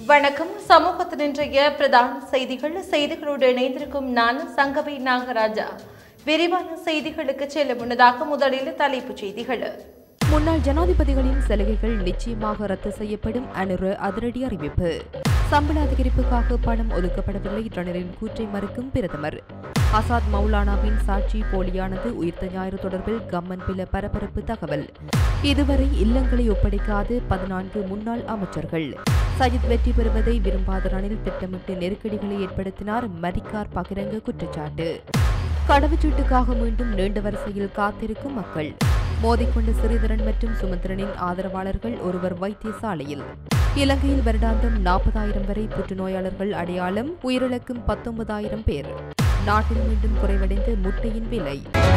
வணக்கம் சமூகத்தின் இன்றைய பிரதான செய்திகள் செய்திகளோடு இணைந்திருக்கும் நான் சங்கவி நாகராஜா விரிவான செய்திகளுக்கு செல்ல முன்னதாக முதலில் தலைப்புச் செய்திகள் முன்னாள் ஜனாதிபதிகளின் சலுகைகள் நிச்சயமாக ரத்து செய்யப்படும் அனுர அதிரடி அறிவிப்பு சம்பள அதிகரிப்புக்காக பணம் ஒதுக்கப்படவில்லை ரணிலின் கூற்றை மறுக்கும் பிரதமர் அசாத் மௌலானாவின் சாட்சி போலியானது உயிர்த்த ஞாயிறு தொடர்பில் கம்மன் பில பரபரப்பு தகவல் இதுவரை இல்லங்களை ஒப்படைக்காத பதினான்கு முன்னாள் அமைச்சர்கள் சஜித் வெற்றி பெறுவதை விரும்பாத ரணில் திட்டமிட்டு நெருக்கடிகளை ஏற்படுத்தினார் மரிக்கார் பகிரங்க குற்றச்சாட்டு கடவுச்சீட்டுக்காக மீண்டும் நீண்ட வரிசையில் காத்திருக்கும் மக்கள் மோதிக்கொண்ட சிறிதரன் மற்றும் சுமந்திரனின் ஆதரவாளர்கள் ஒருவர் வைத்தியசாலையில் இலங்கையில் வருடாந்தம் நாற்பதாயிரம் வரை புற்றுநோயாளர்கள் அடையாளம் உயிரிழக்கும் பத்தொன்பதாயிரம் பேர் நாட்டில் மீண்டும் குறைவடைந்த முட்டையின் விலை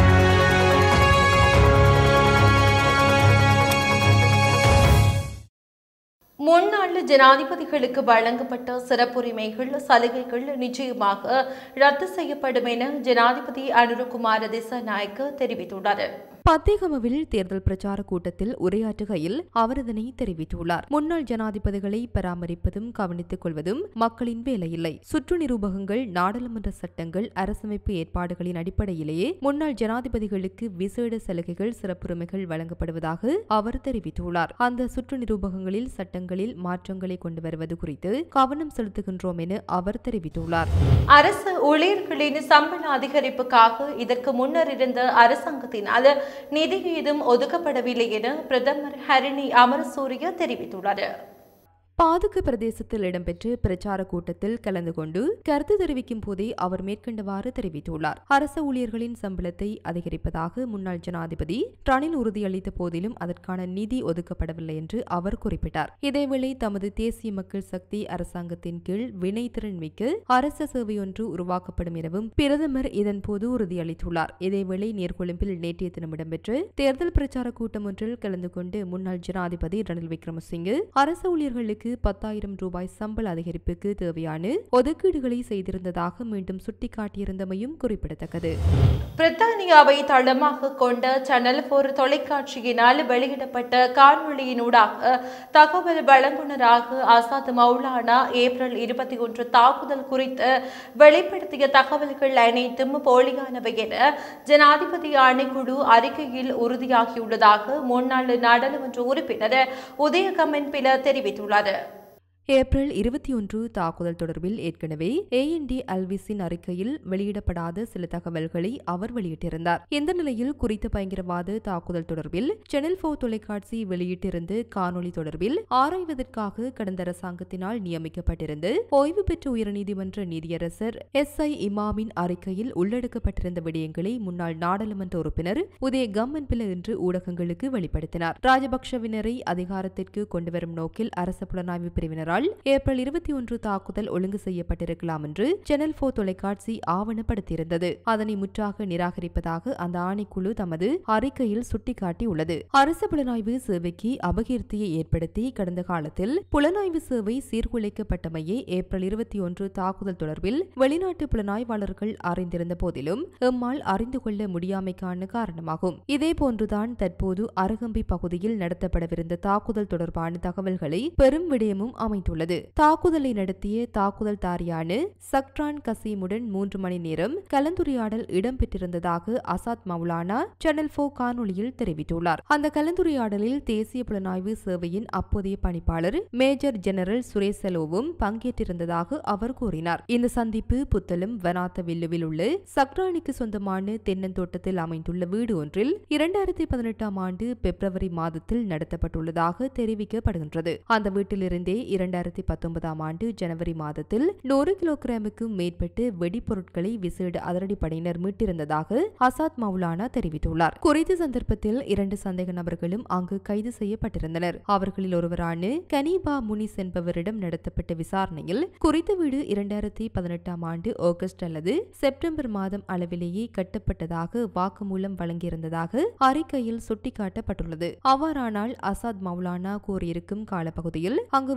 முன்னாள் ஜனாதிபதிகளுக்கு வழங்கப்பட்ட சிறப்புரிமைகள் சலுகைகள் நிச்சயமாக ரத்து செய்யப்படும் என ஜனாதிபதி அனுரகுமார திசாநாயக்க தெரிவித்துள்ளார் பத்தேகமவில் தேர்தல் பிரச்சார கூட்டத்தில் உரையாற்றுகையில் அவர் இதனை தெரிவித்துள்ளார் முன்னாள் ஜனாதிபதிகளை பராமரிப்பதும் கவனித்துக் கொள்வதும் மக்களின் வேலையில்லை சுற்று நிரூபகங்கள் நாடாளுமன்ற சட்டங்கள் அரசமைப்பு ஏற்பாடுகளின் அடிப்படையிலேயே முன்னாள் ஜனாதிபதிகளுக்கு விசேட சலுகைகள் சிறப்புரிமைகள் வழங்கப்படுவதாக அவர் தெரிவித்துள்ளார் அந்த சுற்று நிரூபகங்களில் சட்டங்களில் மாற்றங்களை கொண்டு வருவது குறித்து கவனம் செலுத்துகின்றோம் என அவர் தெரிவித்துள்ளார் அரசு ஊழியர்களின் சம்பள அதிகரிப்புக்காக இதற்கு முன்னர் இருந்த அரசாங்கத்தினால் நிதி ஏதும் ஒதுக்கப்படவில்லை என பிரதமர் ஹரிணி அமரசூரிய தெரிவித்துள்ளார் பாதுக்கு பிரதேசத்தில் இடம்பெற்ற பிரச்சார கூட்டத்தில் கலந்து கொண்டு கருத்து தெரிவிக்கும் போதே அவர் மேற்கண்டவாறு தெரிவித்துள்ளார் அரச ஊழியர்களின் சம்பளத்தை அதிகரிப்பதாக முன்னாள் ஜனாதிபதி ரணில் உறுதியளித்த போதிலும் அதற்கான நிதி ஒதுக்கப்படவில்லை என்று அவர் குறிப்பிட்டார் இதேவேளை தமது தேசிய மக்கள் சக்தி அரசாங்கத்தின் கீழ் வினைத்திறன் மிக்க அரச சேவையொன்று உருவாக்கப்படும் எனவும் பிரதமர் இதன்போது உறுதியளித்துள்ளார் இதேவேளை நீர்கொழும்பில் நேற்றைய தினம் இடம்பெற்ற தேர்தல் பிரச்சார கூட்டம் ஒன்றில் கலந்து கொண்டு முன்னாள் ஜனாதிபதி ரணில் விக்ரமசிங்கே அரச ஊழியர்களுக்கு பத்தாயிரம் ரூபாய் சம்பள அதிகரிப்புக்கு தேவையான ஒதுக்கீடுகளை செய்திருந்ததாக மீண்டும் சுட்டிக்காட்டியிருந்தமையும் குறிப்பிடத்தக்கது பிரித்தானியாவை தளமாக கொண்ட சேனல் போர் தொலைக்காட்சியினால் வெளியிடப்பட்ட காணொளியினூடாக தகவல் வழங்குனராக ஆசாத் மௌலானா ஏப்ரல் இருபத்தி ஒன்று தாக்குதல் குறித்து வெளிப்படுத்திய தகவல்கள் அனைத்தும் போலியானவை என ஜனாதிபதி ஆணைக்குழு அறிக்கையில் உறுதியாகியுள்ளதாக முன்னாள் நாடாளுமன்ற உறுப்பினர் உதயகமன் பில தெரிவித்துள்ளார் ஏப்ரல் இருபத்தி ஒன்று தாக்குதல் தொடர்பில் ஏற்கனவே ஏஎன்டி அல்விஸின் அறிக்கையில் வெளியிடப்படாத சில தகவல்களை அவர் வெளியிட்டிருந்தார் இந்த நிலையில் குறித்த பயங்கரவாத தாக்குதல் தொடர்பில் சேனல் போர் தொலைக்காட்சி வெளியிட்டிருந்த காணொலி தொடர்பில் ஆராய்வதற்காக கடந்த அரசாங்கத்தினால் நியமிக்கப்பட்டிருந்த ஓய்வு பெற்ற உயர்நீதிமன்ற நீதியரசர் எஸ் ஐ இமாமின் அறிக்கையில் உள்ளடக்கப்பட்டிருந்த விடயங்களை முன்னாள் நாடாளுமன்ற உறுப்பினர் உதய கம்மன்பில இன்று ஊடகங்களுக்கு வெளிப்படுத்தினார் ராஜபக்ஷவினரை அதிகாரத்திற்கு கொண்டுவரும் நோக்கில் அரச புலனாய்வு பிரிவினரால் இருப்பதால் ஏப்ரல் இருபத்தி ஒன்று தாக்குதல் ஒழுங்கு செய்யப்பட்டிருக்கலாம் என்று சேனல் போர் தொலைக்காட்சி ஆவணப்படுத்தியிருந்தது அதனை முற்றாக நிராகரிப்பதாக அந்த ஆணைக்குழு தமது அறிக்கையில் சுட்டிக்காட்டியுள்ளது அரசு புலனாய்வு சேவைக்கு அபகீர்த்தியை ஏற்படுத்தி கடந்த காலத்தில் புலனாய்வு சேவை சீர்குலைக்கப்பட்டமையே ஏப்ரல் இருபத்தி ஒன்று தாக்குதல் தொடர்பில் வெளிநாட்டு புலனாய்வாளர்கள் அறிந்திருந்த போதிலும் எம்மால் அறிந்து கொள்ள முடியாமைக்கான காரணமாகும் இதே போன்றுதான் தற்போது அரகம்பி பகுதியில் நடத்தப்படவிருந்த தாக்குதல் தொடர்பான தகவல்களை பெரும் விடயமும் அமைந்துள்ளது அமைந்துள்ளது தாக்குதலை நடத்திய தாக்குதல்தாரியான சக்ரான் கசீமுடன் மூன்று மணி நேரம் கலந்துரையாடல் இடம்பெற்றிருந்ததாக அசாத் மௌலானா சேனல் போ காணொலியில் தெரிவித்துள்ளார் அந்த கலந்துரையாடலில் தேசிய புலனாய்வு சேவையின் அப்போதைய பணிப்பாளர் மேஜர் ஜெனரல் சுரேஷ் செலோவும் பங்கேற்றிருந்ததாக அவர் கூறினார் இந்த சந்திப்பு புத்தளம் வனாத்த வில்லுவில் உள்ள சக்ரானிக்கு சொந்தமான தென்னந்தோட்டத்தில் அமைந்துள்ள வீடு ஒன்றில் இரண்டாயிரத்தி பதினெட்டாம் ஆண்டு பிப்ரவரி மாதத்தில் நடத்தப்பட்டுள்ளதாக தெரிவிக்கப்படுகின்றது அந்த வீட்டிலிருந்தே இரண்டாயிரத்தி பத்தொன்பதாம் ஆண்டு ஜனவரி மாதத்தில் நூறு கிலோகிராமுக்கும் மேற்பட்டு வெடிப்பொருட்களை விசேட அதிரடிப்படையினர் மீட்டிருந்ததாக அசாத் மௌலானா தெரிவித்துள்ளார் குறித்த சந்தர்ப்பத்தில் இரண்டு சந்தேக நபர்களும் அங்கு கைது செய்யப்பட்டிருந்தனர் அவர்களில் ஒருவரான கனீபா முனிஸ் என்பவரிடம் நடத்தப்பட்ட விசாரணையில் குறித்த வீடு இரண்டாயிரத்தி பதினெட்டாம் ஆண்டு ஆகஸ்ட் அல்லது செப்டம்பர் மாதம் அளவிலேயே கட்டப்பட்டதாக வாக்குமூலம் வழங்கியிருந்ததாக அறிக்கையில் சுட்டிக்காட்டப்பட்டுள்ளது அவ்வாறானால் அசாத் மௌலானா கூறியிருக்கும் காலப்பகுதியில் அங்கு வீடு ஒன்று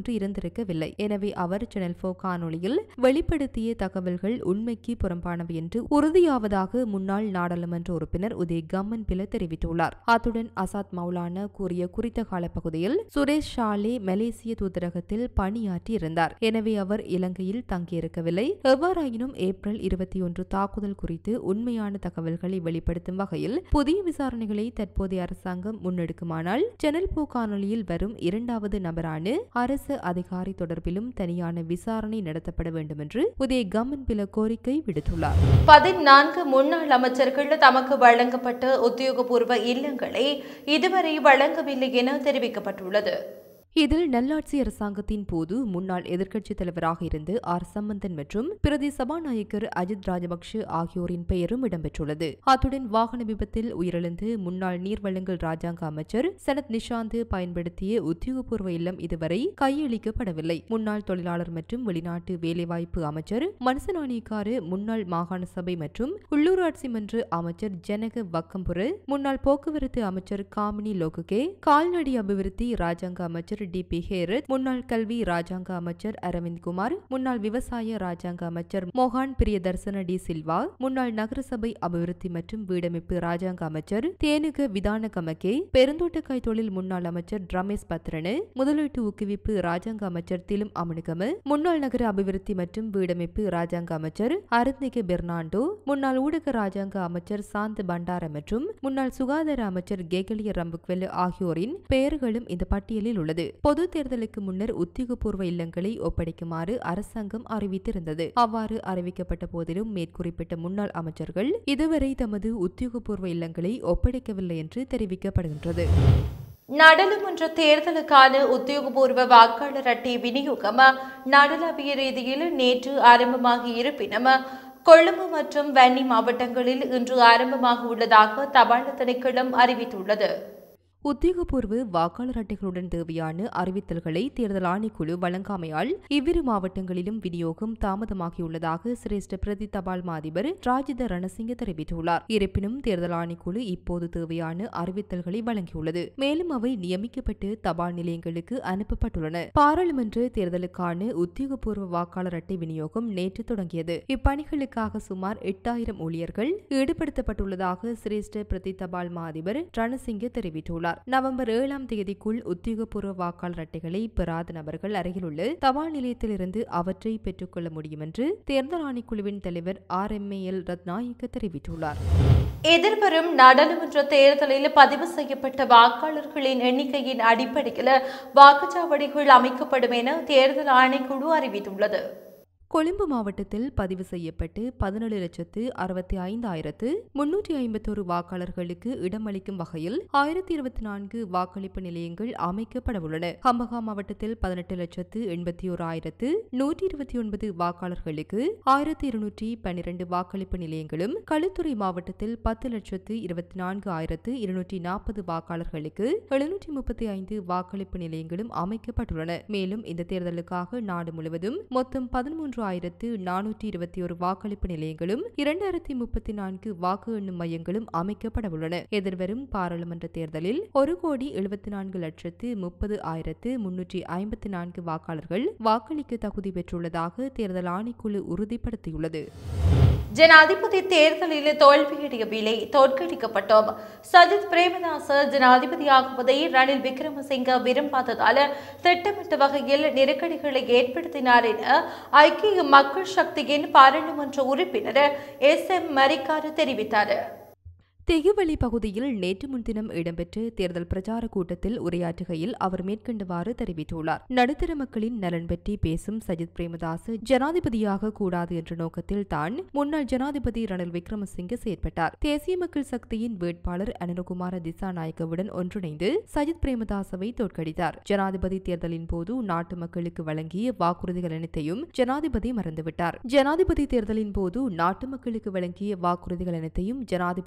என்று இருந்திருக்கவில்லை எனவே அவர் சேனல் போ காணொளியில் வெளிப்படுத்திய தகவல்கள் உண்மைக்கு புறம்பானவை என்று உறுதியாவதாக முன்னாள் நாடாளுமன்ற உறுப்பினர் உதய் கம்மன் பில தெரிவித்துள்ளார் அத்துடன் அசாத் மௌலானா கூறிய குறித்த காலப்பகுதியில் சுரேஷ் ஷாலே மலேசிய தூதரகத்தில் பணியாற்றி இருந்தார் எனவே அவர் இலங்கையில் தங்கியிருக்கவில்லை எவ்வாறாயினும் ஏப்ரல் இருபத்தி ஒன்று தாக்குதல் குறித்து உண்மையான தகவல்களை வெளிப்படுத்தும் வகையில் புதிய விசாரணைகளை தற்போதைய அரசாங்கம் முன்னெடுக்குமானால் ஜனல் போ காணொலியில் வரும் இரண்டாவது நபரான அரசு அதிகாரி தொடர்பிலும் தனியான விசாரணை நடத்தப்பட வேண்டும் என்று உதய கம்மன் பில கோரிக்கை விடுத்துள்ளார் பதினான்கு முன்னாள் அமைச்சர்கள் தமக்கு வழங்கப்பட்ட உத்தியோகபூர்வ இல்லங்களை இதுவரை வழங்கவில்லை என தெரிவிக்கப்பட்டுள்ளது இதில் நல்லாட்சி அரசாங்கத்தின் போது முன்னாள் எதிர்க்கட்சித் தலைவராக இருந்து ஆர் சம்பந்தன் மற்றும் பிரதி சபாநாயகர் அஜித் ராஜபக்ஷ ஆகியோரின் பெயரும் இடம்பெற்றுள்ளது அத்துடன் வாகன விபத்தில் உயிரிழந்து முன்னாள் நீர்வழங்கல் ராஜாங்க அமைச்சர் சனத் நிஷாந்த் பயன்படுத்திய உத்தியோகபூர்வ இல்லம் இதுவரை கையளிக்கப்படவில்லை முன்னாள் தொழிலாளர் மற்றும் வெளிநாட்டு வேலைவாய்ப்பு அமைச்சர் மனசநாணிக்காரு முன்னாள் மாகாண சபை மற்றும் உள்ளூராட்சி மன்ற அமைச்சர் ஜனக வக்கம்புர முன்னாள் போக்குவரத்து அமைச்சர் காமினி லோகுகே கால்நடை அபிவிருத்தி ராஜாங்க அமைச்சர் டி பி ஹேரத் முன்னாள் கல்வி ராஜாங்க அமைச்சர் அரவிந்த் குமார் முன்னாள் விவசாய ராஜாங்க அமைச்சர் மோகான் பிரியதர்சன டி சில்வா முன்னாள் நகரசபை அபிவிருத்தி மற்றும் வீடமைப்பு ராஜாங்க அமைச்சர் தேனுக விதான கமகே பெருந்தோட்டக்காய் தொழில் முன்னாள் அமைச்சர் ரமேஷ் பத்ரனு முதலீட்டு ஊக்குவிப்பு ராஜாங்க அமைச்சர் திலும் அமனுகம முன்னாள் நகர அபிவிருத்தி மற்றும் வீடமைப்பு ராஜாங்க அமைச்சர் அருத்னிக பெர்னாண்டோ முன்னாள் ஊடக ராஜாங்க அமைச்சர் சாந்த் பண்டார மற்றும் முன்னாள் சுகாதார அமைச்சர் கேகலிய ரம்புக்வெல் ஆகியோரின் பெயர்களும் இந்த பட்டியலில் உள்ளது பொது தேர்தலுக்கு முன்னர் உத்தியோகபூர்வ இல்லங்களை ஒப்படைக்குமாறு அரசாங்கம் அறிவித்திருந்தது அவ்வாறு அறிவிக்கப்பட்ட போதிலும் மேற்குறிப்பிட்ட முன்னாள் அமைச்சர்கள் இதுவரை தமது உத்தியோகபூர்வ இல்லங்களை ஒப்படைக்கவில்லை என்று தெரிவிக்கப்படுகின்றது நாடாளுமன்ற தேர்தலுக்கான உத்தியோகபூர்வ வாக்காளர் அட்டை விநியோகம் நாடளாவிய ரீதியில் நேற்று ஆரம்பமாகி இருப்பினும் கொழும்பு மற்றும் வன்னி மாவட்டங்களில் இன்று ஆரம்பமாக உள்ளதாக தபால் திணைக்களம் அறிவித்துள்ளது உத்தியோகபூர்வ வாக்காளர் அட்டைகளுடன் தேவையான அறிவித்தல்களை தேர்தல் ஆணைக்குழு வழங்காமையால் இவ்விரு மாவட்டங்களிலும் விநியோகம் தாமதமாகியுள்ளதாக சிரேஷ்ட பிரதி தபால் மாதிபர் ராஜித ரணசிங்க தெரிவித்துள்ளார் இருப்பினும் தேர்தல் ஆணைக்குழு இப்போது தேவையான அறிவித்தல்களை வழங்கியுள்ளது மேலும் அவை நியமிக்கப்பட்டு தபால் நிலையங்களுக்கு அனுப்பப்பட்டுள்ளன பாராளுமன்ற தேர்தலுக்கான உத்தியோகபூர்வ வாக்காளர் அட்டை விநியோகம் நேற்று தொடங்கியது இப்பணிகளுக்காக சுமார் எட்டாயிரம் ஊழியர்கள் ஈடுபடுத்தப்பட்டுள்ளதாக சிரேஷ்ட பிரதி தபால் மாதிபர் ரணசிங்க தெரிவித்துள்ளார் நவம்பர் ஏழாம் தேதிக்குள் உத்தியோகபூர்வ வாக்காளர் அட்டைகளை பெறாத நபர்கள் அருகிலுள்ள தபால் நிலையத்திலிருந்து அவற்றை பெற்றுக்கொள்ள முடியும் என்று தேர்தல் ஆணைக்குழுவின் தலைவர் R M A L Rathnayake தெரிவித்துள்ளார் எதிர்வரும் நாடாளுமன்ற தேர்தலில் பதிவு செய்யப்பட்ட வாக்காளர்களின் எண்ணிக்கையின் அடிப்படையில் வாக்குச்சாவடிகள் அமைக்கப்படும் என தேர்தல் ஆணைக்குழு அறிவித்துள்ளது கொழும்பு மாவட்டத்தில் பதிவு செய்யப்பட்டு பதினேழு லட்சத்து அறுபத்தி ஐந்தாயிரத்து முன்னூற்றி ஐம்பத்தோரு வாக்காளர்களுக்கு இடமளிக்கும் வகையில் ஆயிரத்தி இருபத்தி நான்கு வாக்களிப்பு நிலையங்கள் அமைக்கப்பட உள்ளன ஹம்பகா மாவட்டத்தில் பதினெட்டு லட்சத்து எண்பத்தி ஓர் ஆயிரத்து நூற்றி இருபத்தி ஒன்பது வாக்காளர்களுக்கு ஆயிரத்தி இருநூற்றி பன்னிரண்டு வாக்களிப்பு நிலையங்களும் களுத்துறை மாவட்டத்தில் பத்து லட்சத்து இருபத்தி நான்கு ஆயிரத்து இருநூற்றி நாற்பது வாக்காளர்களுக்கு எழுநூற்றி முப்பத்தி ஐந்து வாக்களிப்பு நிலையங்களும் அமைக்கப்பட்டுள்ளன மேலும் இந்த தேர்தலுக்காக நாடு முழுவதும் மொத்தம் பதிமூன்று மூன்று ஆயிரத்து நானூற்றி இருபத்தி ஒரு வாக்களிப்பு நிலையங்களும் இரண்டாயிரத்தி முப்பத்தி நான்கு வாக்கு எண்ணும் மையங்களும் அமைக்கப்பட உள்ளன எதிர்வரும் பாராளுமன்ற தேர்தலில் ஒரு கோடி எழுபத்தி நான்கு லட்சத்து முப்பது ஆயிரத்து முன்னூற்றி ஐம்பத்தி நான்கு வாக்காளர்கள் வாக்களிக்க தகுதி பெற்றுள்ளதாக தேர்தல் ஆணைக்குழு உறுதிப்படுத்தியுள்ளது ஜனாதிபதி தேர்தலில் தோல்வியடையவில்லை தோற்கடிக்கப்பட்டோம் சஜித் பிரேமதாச ஜனாதிபதியாகுவதை ரணில் விக்ரமசிங்க விரும்பாததால் திட்டமிட்ட வகையில் நெருக்கடிகளை ஏற்படுத்தினார் என ஐக்கிய மக்கள் சக்தியின் பாராளுமன்ற உறுப்பினர் எஸ் எம் மரிக்காரு தெரிவித்தார் தெகுவெளி பகுதியில் நேற்று முன்தினம் இடம்பெற்ற தேர்தல் பிரச்சார கூட்டத்தில் உரையாற்றுகையில் அவர் மேற்கண்டவாறு தெரிவித்துள்ளார் நடுத்தர மக்களின் நலன் பற்றி பேசும் சஜித் பிரேமதாஸ் ஜனாதிபதியாக கூடாது என்ற நோக்கத்தில் தான் முன்னாள் ஜனாதிபதி ரணில் விக்ரமசிங்கே செயற்பட்டார் தேசிய மக்கள் சக்தியின் வேட்பாளர் அனுரகுமார திசாநாயக்கவுடன் ஒன்றிணைந்து சஜித் பிரேமதாசவை தோற்கடித்தார் ஜனாதிபதி தேர்தலின் போது நாட்டு மக்களுக்கு வழங்கிய வாக்குறுதிகள் அனைத்தையும் ஜனாதிபதி மறந்துவிட்டார் ஜனாதிபதி தேர்தலின் போது நாட்டு மக்களுக்கு வழங்கிய வாக்குறுதிகள் அனைத்தையும் ஜனாதிபதி மறந்து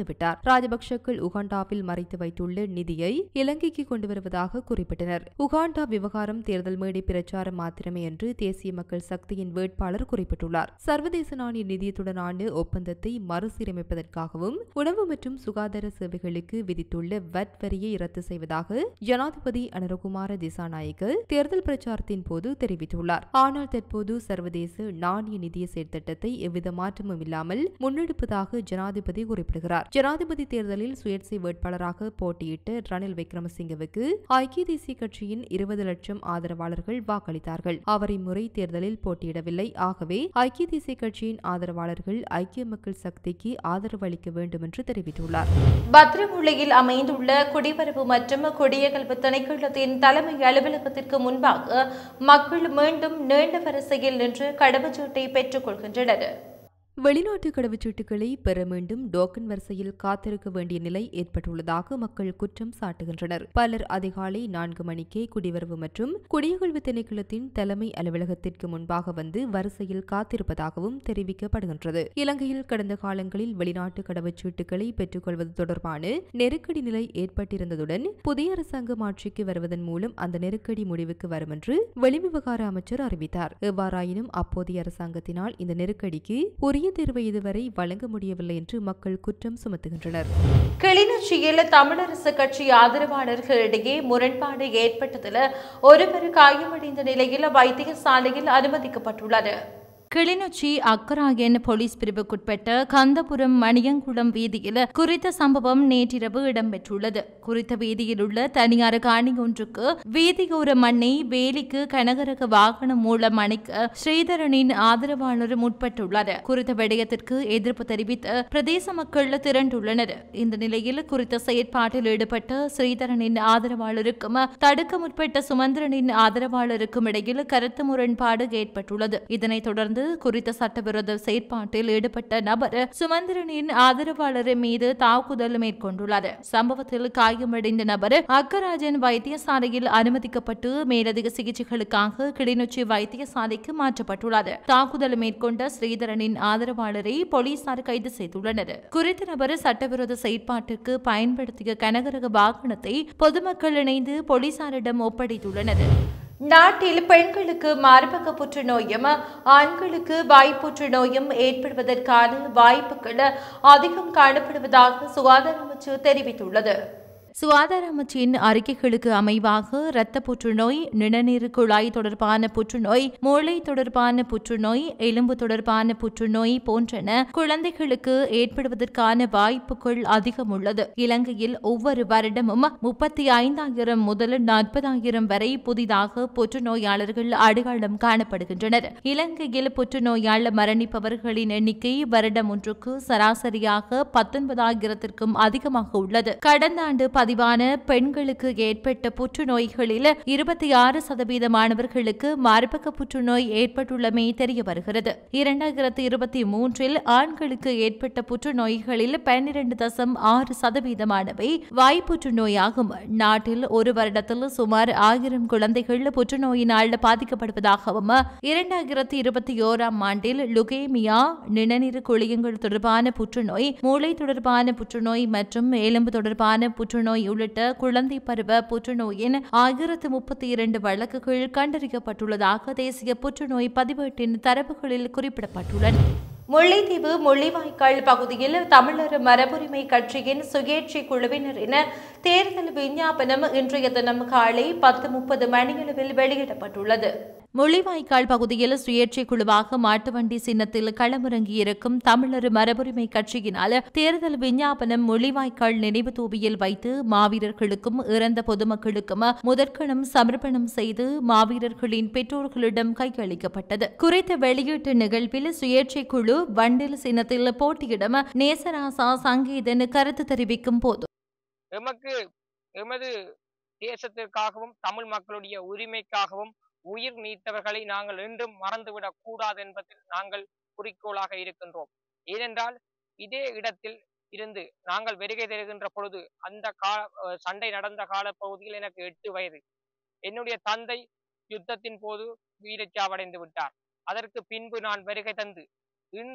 வந்துவிட்டார் ராஜபக்ஷக்கள் உகாண்டாவில் மறைத்து வைத்துள்ள நிதியை இலங்கைக்கு கொண்டு வருவதாக குறிப்பிட்டனர் உகாண்டா விவகாரம் தேர்தல் மேடை பிரச்சாரம் மாத்திரமே என்று தேசிய மக்கள் சக்தியின் வேட்பாளர் குறிப்பிட்டுள்ளார் சர்வதேச நாணய நிதியத்துடனான ஒப்பந்தத்தை மறுசீரமைப்பதற்காகவும் உணவு மற்றும் சுகாதார சேவைகளுக்கு விதித்துள்ள வட் வரியை ரத்து செய்வதாக ஜனாதிபதி அனுரகுமார திசாநாயக்க தேர்தல் பிரச்சாரத்தின் போது தெரிவித்துள்ளார் ஆனால் தற்போது சர்வதேச நாணய நிதிய செயற்திட்டத்தை எவ்வித மாற்றமும் இல்லாமல் முன்னெடுப்பதாக ஜனாதிபதி குறிப்பிடுகிறார் ஜனாதிபதி தேர்தலில் சுயேட்சை வேட்பாளராக போட்டியிட்ட ரணில் விக்ரமசிங்கவுக்கு ஐக்கிய தேசிய கட்சியின் இருபது லட்சம் ஆதரவாளர்கள் வாக்களித்தார்கள் அவர் இம்முறை தேர்தலில் போட்டியிடவில்லை ஆகவே ஐக்கிய தேசிய கட்சியின் ஆதரவாளர்கள் ஐக்கிய மக்கள் சக்திக்கு ஆதரவு அளிக்க வேண்டும் என்று தெரிவித்துள்ளார் பத்திரமுல்லையில் அமைந்துள்ள குடிவரவு மற்றும் குடியகல்வு திணைக்களத்தின் தலைமை அலுவலகத்திற்கு முன்பாக மக்கள் மீண்டும் நீண்ட வரிசையில் நின்று கடவுச்சீட்டை பெற்றுக் கொள்கின்றனர் வெளிநாட்டு கடவுச்சீட்டுகளை பெற மீண்டும் டோக்கன் வரிசையில் காத்திருக்க வேண்டிய நிலை ஏற்பட்டுள்ளதாக மக்கள் குற்றம் சாட்டுகின்றனர் பலர் அதிகாலை நான்கு மணிக்கே குடிவரவு மற்றும் குடியகழ்வு திணைக்களத்தின் தலைமை அலுவலகத்திற்கு முன்பாக வந்து வரிசையில் காத்திருப்பதாகவும் தெரிவிக்கப்படுகின்றது இலங்கையில் கடந்த காலங்களில் வெளிநாட்டு கடவுச்சீட்டுகளை பெற்றுக்கொள்வது தொடர்பான நெருக்கடி நிலை ஏற்பட்டிருந்ததுடன் புதிய அரசாங்கம் ஆட்சிக்கு வருவதன் மூலம் அந்த நெருக்கடி முடிவுக்கு வரும் என்று வெளிவிவகார அமைச்சர் அறிவித்தார் எவ்வாறாயினும் அப்போதைய அரசாங்கத்தினால் இந்த நெருக்கடிக்கு உரிய தீர்வை இதுவரை வழங்க முடியவில்லை என்று மக்கள் குற்றம் சுமத்துகின்றனர் கிளிநொச்சியில் தமிழரசு கட்சி ஆதரவாளர்களிடையே முரண்பாடு ஏற்பட்டதில் ஒருவர் காயமடைந்த நிலையில் வைத்தியசாலையில் அனுமதிக்கப்பட்டுள்ளது கிளிநொச்சி அக்கராயன் போலீஸ் பிரிவுக்குட்பட்ட கந்தபுரம் மணியங்குளம் வீதியில் குறித்த சம்பவம் நேற்றிரவு இடம்பெற்றுள்ளது குறித்த வீதியில் உள்ள தனியார் காணி ஒன்றுக்கு வீதியோர மண்ணை வேலிக்கு கனகரக வாகனம் மூலம் அணைக்க ஸ்ரீதரனின் ஆதரவாளர் முற்பட்டுள்ளார் குறித்த விடயத்திற்கு எதிர்ப்பு தெரிவித்து பிரதேச மக்கள் திரண்டுள்ளனர் இந்த நிலையில் குறித்த செயற்பாட்டில் ஈடுபட்ட ஸ்ரீதரனின் ஆதரவாளருக்கும் தடுக்க முற்பட்ட சுமந்திரனின் ஆதரவாளருக்கும் இடையில் கருத்து முரண்பாடு ஏற்பட்டுள்ளது இதனைத் தொடர்ந்து குறித்த சட்டவிரோத செயற்பாட்டில் ஈடுபட்ட நபர் சுமந்திரனின் ஆதரவாளர் மீது தாக்குதல் மேற்கொண்டுள்ளார் சம்பவத்தில் காயமடைந்த நபர் அக்கராஜன் வைத்தியசாலையில் அனுமதிக்கப்பட்டு மேலதிக சிகிச்சைகளுக்காக கிளிநொச்சி வைத்தியசாலைக்கு மாற்றப்பட்டுள்ளார் தாக்குதல் மேற்கொண்ட ஸ்ரீதரனின் ஆதரவாளரை போலீசார் கைது செய்துள்ளனர் குறித்த நபர் சட்டவிரோத செயற்பாட்டிற்கு பயன்படுத்திய கனகரக வாகனத்தை பொதுமக்கள் இணைந்து போலீசாரிடம் ஒப்படைத்துள்ளனர் நாட்டில் பெண்களுக்கு மார்பக புற்றுநோயும் ஆண்களுக்கு வாய் புற்றுநோயும் ஏற்படுவதற்கான வாய்ப்புகள் அதிகம் காணப்படுவதாக சுகாதார அமைச்சு தெரிவித்துள்ளது சுகாதார அமைச்சின் அறிக்கைகளுக்கு அமைவாக இரத்த புற்றுநோய் நிணநீர் குழாய் தொடர்பான புற்றுநோய் மூளை தொடர்பான புற்றுநோய் எலும்பு தொடர்பான புற்றுநோய் போன்றன குழந்தைகளுக்கு ஏற்படுவதற்கான வாய்ப்புகள் அதிகம் உள்ளது இலங்கையில் ஒவ்வொரு வருடமும் முப்பத்தி ஐந்தாயிரம் முதல் நாற்பதாயிரம் வரை புதிதாக புற்றுநோயாளர்கள் அடையாளம் காணப்படுகின்றனர் இலங்கையில் புற்றுநோயால் மரணிப்பவர்களின் எண்ணிக்கை வருடம் ஒன்றுக்கு சராசரியாக பத்தொன்பதாயிரத்திற்கும் அதிகமாக உள்ளது கடந்த ஆண்டு பதிவான பெண்களுக்கு ஏற்பட்ட புற்றுநோய்களில் இருபத்தி ஆறு சதவீதமானவர்களுக்கு மார்பக புற்றுநோய் ஏற்பட்டுள்ளமை தெரிய வருகிறது இரண்டாயிரத்தி இருபத்தி மூன்றில் ஆண்களுக்கு ஏற்பட்ட புற்றுநோய்களில் பன்னிரண்டு தசம் ஆறு சதவீதமானவை வாய் புற்றுநோயாகும் நாட்டில் ஒரு வருடத்தில் சுமார் ஆயிரம் குழந்தைகள் புற்றுநோயினால் பாதிக்கப்படுவதாகவும் இரண்டாயிரத்தி இருபத்தி ஓராம் ஆண்டில் லுகேமியா நிணநீர் குழியங்கள் தொடர்பான புற்றுநோய் மூளை தொடர்பான புற்றுநோய் மற்றும் எலும்பு தொடர்பான புற்றுநோய் உள்ளிட்ட குழந்தை பருவ புற்றுநோயின் ஆயிரத்து முப்பத்தி இரண்டு வழக்குகள் கண்டறியப்பட்டுள்ளதாக தேசிய புற்றுநோய் பதிவேட்டின் தரவுகளில் குறிப்பிடப்பட்டுள்ளன முல்லைத்தீவு முள்ளிவாய்க்கால் பகுதியில் தமிழர் மரபுரிமை கட்சியின் சுயேட்சை குழுவினரின் தேர்தல் விஞ்ஞாபனம் இன்றைய தினம் காலை பத்து முப்பது மணியளவில் வெளியிடப்பட்டுள்ளது முள்ளிவாய்க்கால் பகுதியில் சுயேட்சை குழுவாக மாட்டுவண்டி சின்னத்தில் களமிறங்கியிருக்கும் தமிழர் மரபுரிமை கட்சியினால் தேர்தல் விஞ்ஞாபனம் முள்ளிவாய்க்கால் நினைவு தூபியில் வைத்து மாவீரர்களுக்கும் இறந்த பொதுமக்களுக்கும் முதற்கணம் சமர்ப்பணம் செய்து மாவீரர்களின் பெற்றோர்களிடம் கையளிக்கப்பட்டது குறித்த வெளியீட்டு நிகழ்வில் சுயேட்சை குழு வண்டில் சின்னத்தில் போட்டியிடும் நேசராசா சங்கீதன் கருத்து தெரிவிக்கும் போது எமக்கு எமது தேசத்திற்காகவும் தமிழ் மக்களுடைய உரிமைக்காகவும் உயிர் நீத்தவர்களை நாங்கள் என்றும் மறந்துவிடக் கூடாது என்பதில் நாங்கள் குறிக்கோளாக இருக்கின்றோம் ஏனென்றால் இதே இடத்தில் இருந்து நாங்கள் வருகை தருகின்ற பொழுது அந்த கால அஹ் சண்டை நடந்த கால பகுதியில் எனக்கு எட்டு வயது என்னுடைய தந்தை யுத்தத்தின் போது வீரச்சாவடைந்து விட்டார் அதற்கு பின்பு நான் வருகை தந்து இன்று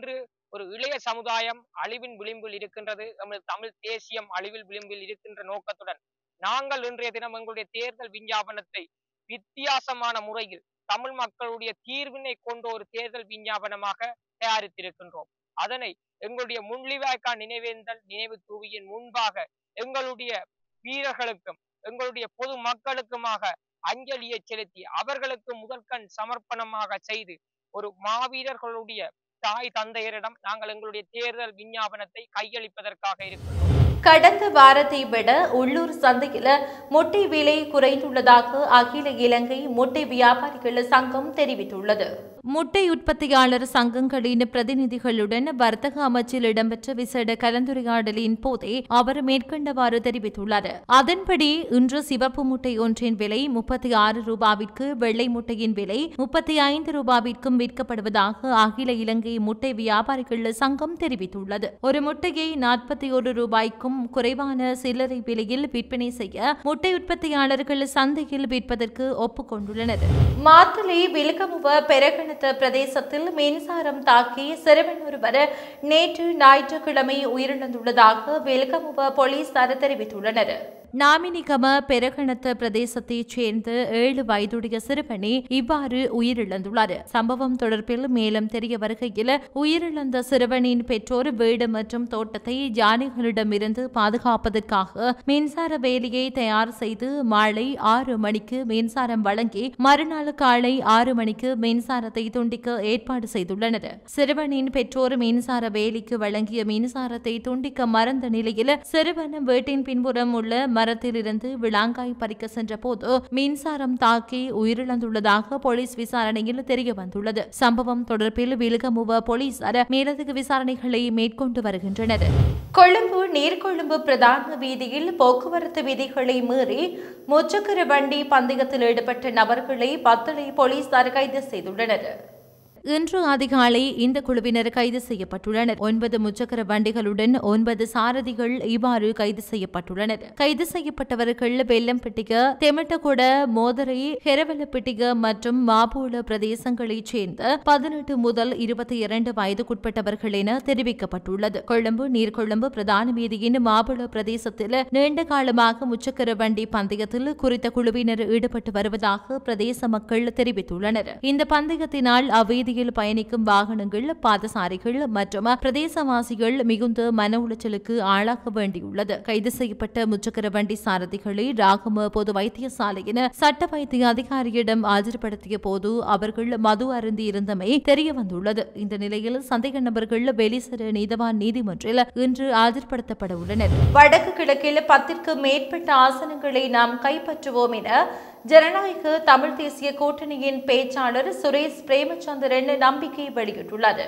ஒரு இளைய சமுதாயம் அழிவின் விளிம்பில் இருக்கின்றது நமது தமிழ் தேசியம் அழிவில் விளிம்பில் இருக்கின்ற நோக்கத்துடன் நாங்கள் இன்றைய தினம் எங்களுடைய தேர்தல் விஞ்ஞாபனத்தை வித்தியாசமான முறையில் தமிழ் மக்களுடைய தீர்வினை கொண்ட ஒரு தேர்தல் விஞ்ஞாபனமாக தயாரித்திருக்கின்றோம் அதனை எங்களுடைய முள்ளிவாய்க்கா நினைவேந்தல் நினைவு தூவியின் முன்பாக எங்களுடைய வீரர்களுக்கும் எங்களுடைய பொது மக்களுக்குமாக அஞ்சலியை செலுத்தி அவர்களுக்கு முதற்கண் சமர்ப்பணமாக செய்து ஒரு மாவீரர்களுடைய தாய் தந்தையரிடம் நாங்கள் எங்களுடைய தேர்தல் விஞ்ஞாபனத்தை கையளிப்பதற்காக இருக்கிறோம் கடந்த வாரத்தை விட உள்ளூர் சந்தையில் முட்டை விலை குறைந்துள்ளதாக அகில இலங்கை முட்டை வியாபாரிகள் சங்கம் தெரிவித்துள்ளது முட்டை உற்பத்தியாளர் சங்கங்களின் பிரதிநிதிகளுடன் வர்த்தக அமைச்சில் இடம்பெற்ற விசேட கலந்துரையாடலின் போதே அவர் மேற்கண்டவாறு தெரிவித்துள்ளார் அதன்படி இன்று சிவப்பு முட்டை ஒன்றின் விலை முப்பத்தி ஆறு ரூபாவிற்கு வெள்ளை முட்டையின் விலை முப்பத்தி ஐந்து ரூபாவிற்கும் விற்கப்படுவதாக அகில இலங்கை முட்டை வியாபாரிகள் சங்கம் தெரிவித்துள்ளது ஒரு முட்டையை நாற்பத்தி ஒரு ரூபாய்க்கும் குறைவான சில்லறை விலையில் விற்பனை செய்ய முட்டை உற்பத்தியாளர்கள் சந்தையில் விற்பதற்கு ஒப்புக்கொண்டுள்ளனர் மாத்தளை விழுக்கமுவ பெரகணத்த பிரதேசத்தில் மின்சாரம் தாக்கி சிறுவன் ஒருவர் நேற்று ஞாயிற்றுக்கிழமை உயிரிழந்துள்ளதாக விழுக்கமுவ போலீசார் தெரிவித்துள்ளனர் நாமினிகம பெரகணத்த பிரதேசத்தைச் சேர்ந்த ஏழு வயதுடைய சிறுவனே இவ்வாறு உயிரிழந்துள்ளார் சம்பவம் தொடர்பில் மேலும் தெரிய வருகையில் உயிரிழந்த சிறுவனின் பெற்றோர் வீடு மற்றும் தோட்டத்தை யானைகளிடமிருந்து பாதுகாப்பதற்காக மின்சார வேலியை தயார் செய்து மாலை ஆறு மணிக்கு மின்சாரம் வழங்கி மறுநாள் காலை ஆறு மணிக்கு மின்சாரத்தை துண்டிக்க ஏற்பாடு செய்துள்ளனர் சிறுவனின் பெற்றோர் மின்சார வேலிக்கு வழங்கிய மின்சாரத்தை துண்டிக்க மறந்த நிலையில் சிறுவன் வீட்டின் பின்புறம் உள்ள மரத்திலிருந்து விளாங்காய் பறிக்க சென்ற போது மின்சாரம் தாக்கி உயிரிழந்துள்ளதாக போலீஸ் விசாரணையில் தெரிய வந்துள்ளது சம்பவம் தொடர்பில் விழுகமுவ போலீசார் மேலதிக விசாரணைகளை மேற்கொண்டு வருகின்றனர் கொழும்பு நீர்கொழும்பு பிரதான வீதியில் போக்குவரத்து விதிகளை மீறி முச்சக்கர வண்டி பந்தயத்தில் ஈடுபட்ட நபர்களை பத்தளை போலீசார் கைது செய்துள்ளனர் இன்று அதிகாலை இந்த குழுவினர் கைது செய்யப்பட்டுள்ளனர் ஒன்பது முச்சக்கர வண்டிகளுடன் ஒன்பது சாரதிகள் இவ்வாறு கைது செய்யப்பட்டுள்ளனர் கைது செய்யப்பட்டவர்கள் வெள்ளம்பிட்டிக தெமட்டகொட மோதரை ஹெரவலப்பிட்டிக மற்றும் மாபூல பிரதேசங்களைச் சேர்ந்த பதினெட்டு முதல் இருபத்தி இரண்டு வயதுக்குட்பட்டவர்கள் என தெரிவிக்கப்பட்டுள்ளது கொழும்பு நீர்கொழும்பு பிரதான வீதியின் மாபுல பிரதேசத்தில் நீண்ட காலமாக முச்சக்கர வண்டி பந்தயத்தில் குறித்த குழுவினர் ஈடுபட்டு வருவதாக பிரதேச மக்கள் தெரிவித்துள்ளனர் இந்த பந்தயத்தினால் அவ்வீதியில் பயணிக்கும் வாகனங்கள் பாதசாரிகள் மற்றும் பிரதேசவாசிகள் மிகுந்த மன உளைச்சலுக்கு ஆளாக வேண்டியுள்ளது கைது செய்யப்பட்ட முச்சக்கர வண்டி சாரதிகளை ராகம பொது வைத்தியசாலையின் சட்ட வைத்திய அதிகாரியிடம் ஆஜர்படுத்திய போது அவர்கள் மது அருந்தி இருந்தமை தெரிய வந்துள்ளது இந்த நிலையில் சந்தேக நபர்கள் வெளிசர நீதவான் நீதிமன்றில் இன்று ஆஜர்படுத்தப்பட உள்ளனர் வடக்கு கிழக்கில் பத்திற்கு மேற்பட்ட ஆசனங்களை நாம் கைப்பற்றுவோம் என ஜனநாயக தமிழ் தேசிய கூட்டணியின் பேச்சாளர் சுரேஷ் பிரேமச்சந்திரன் நம்பிக்கை வெளியிட்டுள்ளார்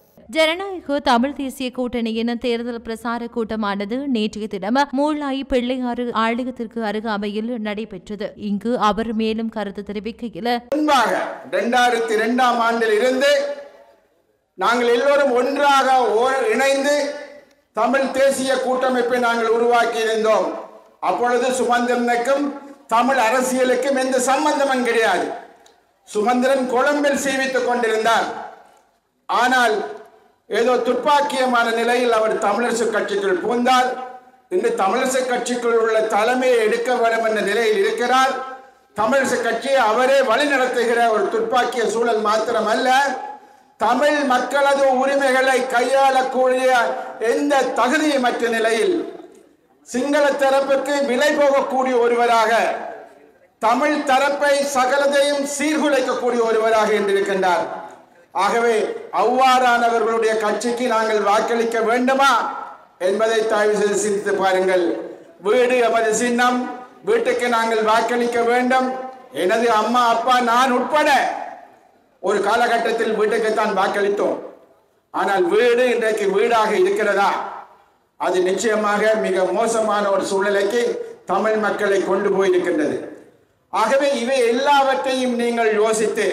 ஜனநாயக தமிழ் தேசிய கூட்டணியின் தேர்தல் பிரசார கூட்டமானது நேற்றைய தினம் மூளாய் பிள்ளையாறு ஆலயத்திற்கு அருகாமையில் நடைபெற்றது இங்கு அவர் மேலும் கருத்து தெரிவிக்கையில் முன்பாக இரண்டாயிரத்தி இரண்டாம் ஆண்டில் இருந்து நாங்கள் எல்லோரும் ஒன்றாக ஓ- இணைந்து தமிழ் தேசிய கூட்டமைப்பை நாங்கள் உருவாக்கி இருந்தோம் அப்பொழுது சுமந்திரனுக்கும் தமிழ் அரசியலுக்கும் எந்த சம்பந்தமும் கிடையாது சுமந்திரன் கொழும்பில் சீவித்துக் கொண்டிருந்தார் ஆனால் ஏதோ துப்பாக்கியமான நிலையில் அவர் தமிழரசு கட்சிக்குள் புகுந்தார் இன்று தமிழரசு கட்சிக்குள் உள்ள தலைமையை எடுக்க வேண்டும் என்ற நிலையில் இருக்கிறார் தமிழரசு கட்சியை அவரே வழிநடத்துகிற ஒரு துப்பாக்கிய சூழல் மாத்திரமல்ல தமிழ் மக்களது உரிமைகளை கையாளக்கூடிய எந்த தகுதியுமற்ற நிலையில் சிங்கள தரப்புக்கு விலை போகக்கூடிய ஒருவராக தமிழ் தரப்பை சகலதையும் சீர்குலைக்கக்கூடிய ஒருவராக இருக்கின்றார் ஆகவே அவ்வாறானவர்களுடைய கட்சிக்கு நாங்கள் வாக்களிக்க வேண்டுமா என்பதை தயவு செய்து சிந்தித்து பாருங்கள் வீடு எமது சின்னம் வீட்டுக்கு நாங்கள் வாக்களிக்க வேண்டும் எனது அம்மா அப்பா நான் உட்பட ஒரு காலகட்டத்தில் வீட்டுக்குத்தான் வாக்களித்தோம் ஆனால் வீடு இன்றைக்கு வீடாக இருக்கிறதா அது நிச்சயமாக மிக மோசமான ஒரு சூழ்நிலைக்கு தமிழ் மக்களை கொண்டு போயிருக்கின்றது ஆகவே இவை எல்லாவற்றையும் நீங்கள் யோசித்து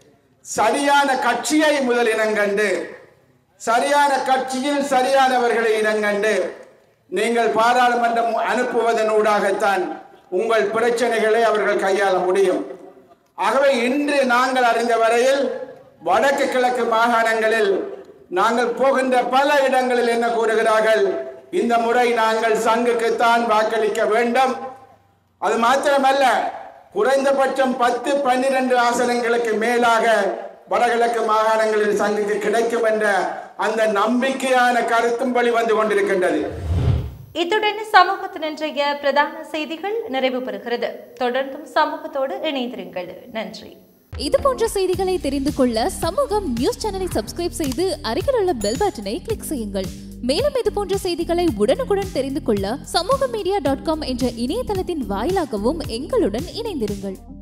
சரியான கட்சியை முதல் இனங்கண்டு சரியான கட்சியில் சரியானவர்களை இனங்கண்டு நீங்கள் பாராளுமன்றம் அனுப்புவதனூடாகத்தான் உங்கள் பிரச்சனைகளை அவர்கள் கையாள முடியும் ஆகவே இன்று நாங்கள் அறிந்த வரையில் வடக்கு கிழக்கு மாகாணங்களில் நாங்கள் போகின்ற பல இடங்களில் என்ன கூறுகிறார்கள் இந்த முறை நாங்கள் சங்குக்குத்தான் வாக்களிக்க வேண்டும் அது மாத்திரமல்ல குறைந்தபட்சம் பத்து பன்னிரண்டு ஆசனங்களுக்கு மேலாக வடகிழக்கு மாகாணங்களில் சங்குக்கு கிடைக்கும் என்ற அந்த நம்பிக்கையான கருத்தும் வெளிவந்து கொண்டிருக்கின்றது இத்துடன் சமூகத்தின் இன்றைய பிரதான செய்திகள் நிறைவு பெறுகிறது தொடர்ந்தும் சமூகத்தோடு இணைந்திருங்கள் நன்றி இது போன்ற செய்திகளை தெரிந்து கொள்ள சமூகம் நியூஸ் சேனலை சப்ஸ்கிரைப் செய்து அருகில் உள்ள பெல் பட்டனை கிளிக் செய்யுங்கள் மேலும் இது போன்ற செய்திகளை உடனுக்குடன் தெரிந்து கொள்ள சமூக மீடியா டாட் காம் என்ற இணையதளத்தின் வாயிலாகவும் எங்களுடன் இணைந்திருங்கள்